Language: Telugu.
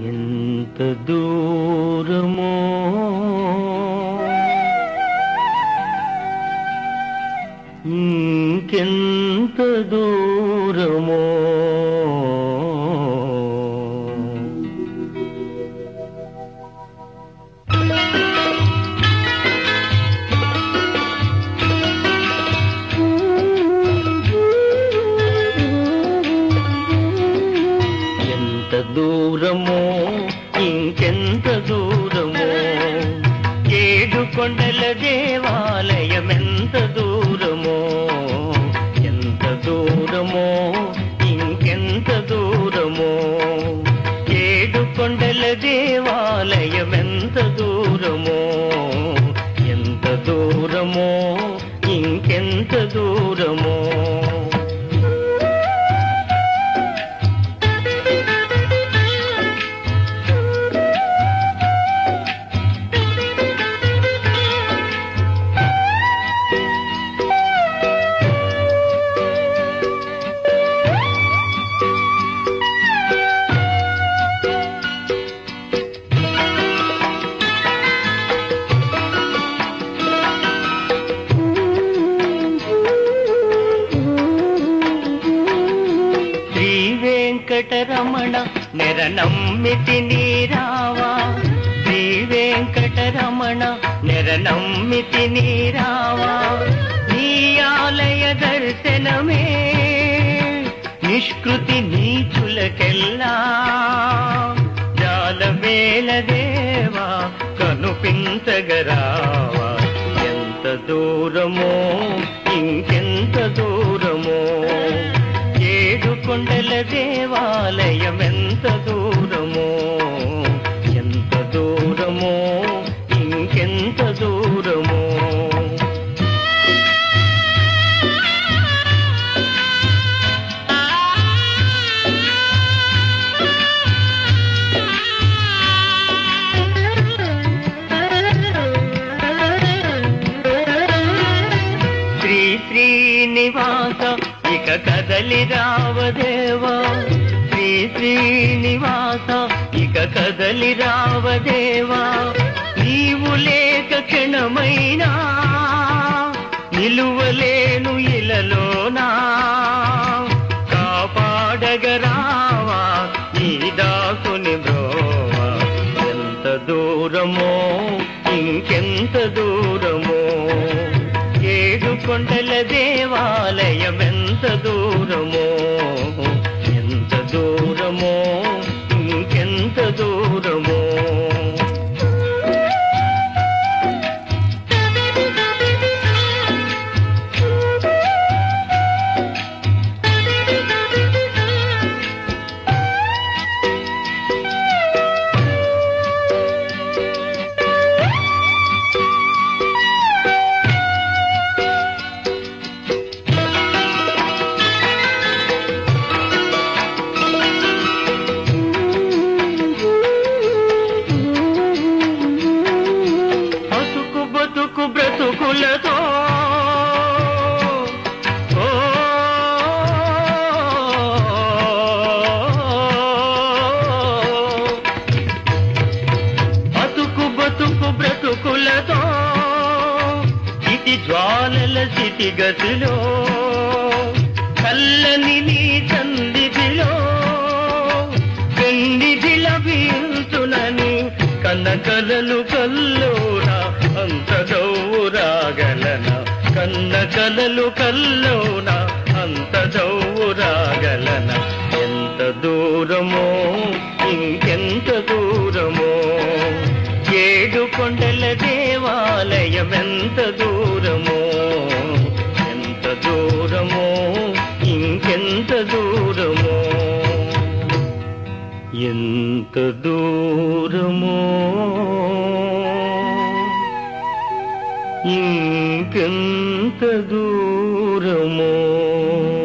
ఎంత దూరమో ఇంకెంత దూరమో ఎంత దూరమో ఇంకెంత దూరమో ఏడు కొండల దేవాలయం ఎంత దూరమో ఎంత దూరమో ఇంకెంత దూరమో ఏడు కొండల దేవాలయం ఎంత దూరమో ఎంత దూరమో ఇంకెంత దూరమో శ్రీ వెంకటరమణ నెరనమ్మితి నీరావా శ్రీ వెంకటరమణ నెరనమ్మితి నీరావా నీ ఆలయ దర్శనమే నిష్కృతి నీచులకెల్లా జాలమేల దేవా కనుపించగరావా ఎంత దూరమో ఇంకెంత దూరమో ఏడు కొండల దేవాలయం ఎంత దూరమో ఎంత దూరమో ఇంకెంత దూరమో శ్రీ శ్రీనివాస ఇక కదలి రావదేవా శ్రీ శ్రీనివాస ఇక కదలి రావదేవా నీవు లేక క్షణమైనా నిలువలేను ఇలలోనా కాపాడగరావా ఈ దాసుని బ్రోవా ఎంత దూరమో ఇంకెంత దూరమో ఏడు కొండల దేవాలయం ఎంత దూరమో ఎంత దూరమో ఇంకెంత దూరమో బతుకు బతుకు బ్రతుకులతో ఓ, బతుకు బతుకు బ్రతుకులతో ఇతి జ్వాలల స్థితి గతిలో కల్లని నీ చందిదిలో పెన్నిధి లభించునని కన్నకలలు కల్లోన అంత దౌరాగలన కన్న కలలు కల్లోన అంత దౌరాగలన ఎంత దూరమో ఇంకెంత దూరమో ఏడు కొండల దేవాలయం ఎంత దూరమో ఎంత దూరమో ఇంకెంత దూరమో ఎంత దూరమో ఇంకెంత దూరమో